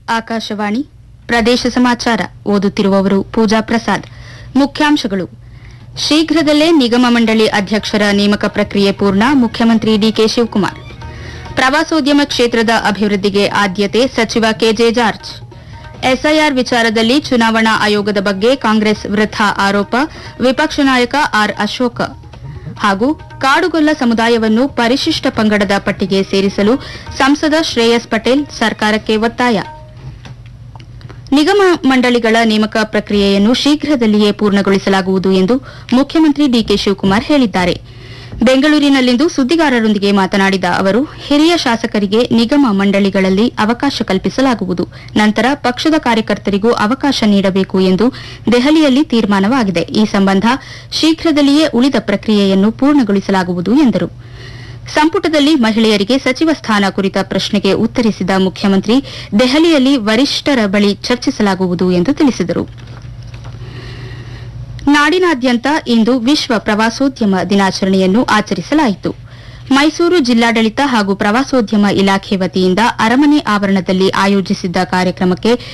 ಆಕಾಶವಾಣಿ ಪ್ರದೇಶ ಸಮಾಚಾರ ಓದುತ್ತಿರುವವರು ಪೂಜಾ ಪ್ರಸಾದ್ ಮುಖ್ಯಾಂಶಗಳು ಶೀಘ್ರದಲ್ಲೇ ನಿಗಮ ಮಂಡಳಿ ಅಧ್ಯಕ್ಷರ ನೇಮಕ ಪ್ರಕ್ರಿಯೆ ಪೂರ್ಣ ಮುಖ್ಯಮಂತ್ರಿ ಡಿಕೆ ಶಿವಕುಮಾರ್ ಪ್ರವಾಸೋದ್ಯಮ ಕ್ಷೇತ್ರದ ಅಭಿವೃದ್ಧಿಗೆ ಆದ್ಯತೆ ಸಚಿವ ಕೆಜೆ ಜಾರ್ಜ್ ಎಸ್ಐಆರ್ ವಿಚಾರದಲ್ಲಿ ಚುನಾವಣಾ ಆಯೋಗದ ಬಗ್ಗೆ ಕಾಂಗ್ರೆಸ್ ವೃಥಾ ಆರೋಪ ವಿಪಕ್ಷ ನಾಯಕ ಆರ್ ಅಶೋಕ ಹಾಗೂ ಕಾಡುಗೊಲ್ಲ ಸಮುದಾಯವನ್ನು ಪರಿಶಿಷ್ಟ ಪಂಗಡದ ಪಟ್ಟಿಗೆ ಸೇರಿಸಲು ಸಂಸದ ಶ್ರೇಯಸ್ ಪಟೇಲ್ ಸರ್ಕಾರಕ್ಕೆ ಒತ್ತಾಯ ನಿಗಮ ಮಂಡಳಿಗಳ ನೇಮಕ ಪ್ರಕ್ರಿಯೆಯನ್ನು ಶೀಘ್ರದಲ್ಲಿಯೇ ಪೂರ್ಣಗೊಳಿಸಲಾಗುವುದು ಎಂದು ಮುಖ್ಯಮಂತ್ರಿ ಡಿಕೆ ಶಿವಕುಮಾರ್ ಹೇಳಿದ್ದಾರೆ ಬೆಂಗಳೂರಿನಲ್ಲಿಂದು ಸುದ್ದಿಗಾರರೊಂದಿಗೆ ಮಾತನಾಡಿದ ಅವರು ಹಿರಿಯ ಶಾಸಕರಿಗೆ ನಿಗಮ ಮಂಡಳಿಗಳಲ್ಲಿ ಅವಕಾಶ ಕಲ್ಪಿಸಲಾಗುವುದು ನಂತರ ಪಕ್ಷದ ಕಾರ್ಯಕರ್ತರಿಗೂ ಅವಕಾಶ ನೀಡಬೇಕು ಎಂದು ದೆಹಲಿಯಲ್ಲಿ ತೀರ್ಮಾನವಾಗಿದೆ ಈ ಸಂಬಂಧ ಶೀಘ್ರದಲ್ಲಿಯೇ ಉಳಿದ ಪ್ರಕ್ರಿಯೆಯನ್ನು ಪೂರ್ಣಗೊಳಿಸಲಾಗುವುದು ಎಂದರು ಸಂಪುಟದಲ್ಲಿ ಮಹಿಳೆಯರಿಗೆ ಸಚಿವ ಸ್ಥಾನ ಕುರಿತ ಪ್ರಶ್ನೆಗೆ ಉತ್ತರಿಸಿದ ಮುಖ್ಯಮಂತ್ರಿ ದೆಹಲಿಯಲ್ಲಿ ವರಿಷ್ಠರ ಬಳಿ ಚರ್ಚಿಸಲಾಗುವುದು ಎಂದು ತಿಳಿಸಿದರು ನಾಡಿನಾದ್ಯಂತ ಇಂದು ವಿಶ್ವ ಪ್ರವಾಸೋದ್ಯಮ ದಿನಾಚರಣೆಯನ್ನು ಆಚರಿಸಲಾಯಿತು ಮೈಸೂರು ಜಿಲ್ಲಾಡಳಿತ ಹಾಗೂ ಪ್ರವಾಸೋದ್ಯಮ ಇಲಾಖೆ ವತಿಯಿಂದ ಅರಮನೆ ಆವರಣದಲ್ಲಿ ಆಯೋಜಿಸಿದ್ದ ಕಾರ್ಯಕ್ರಮಕ್ಕೆ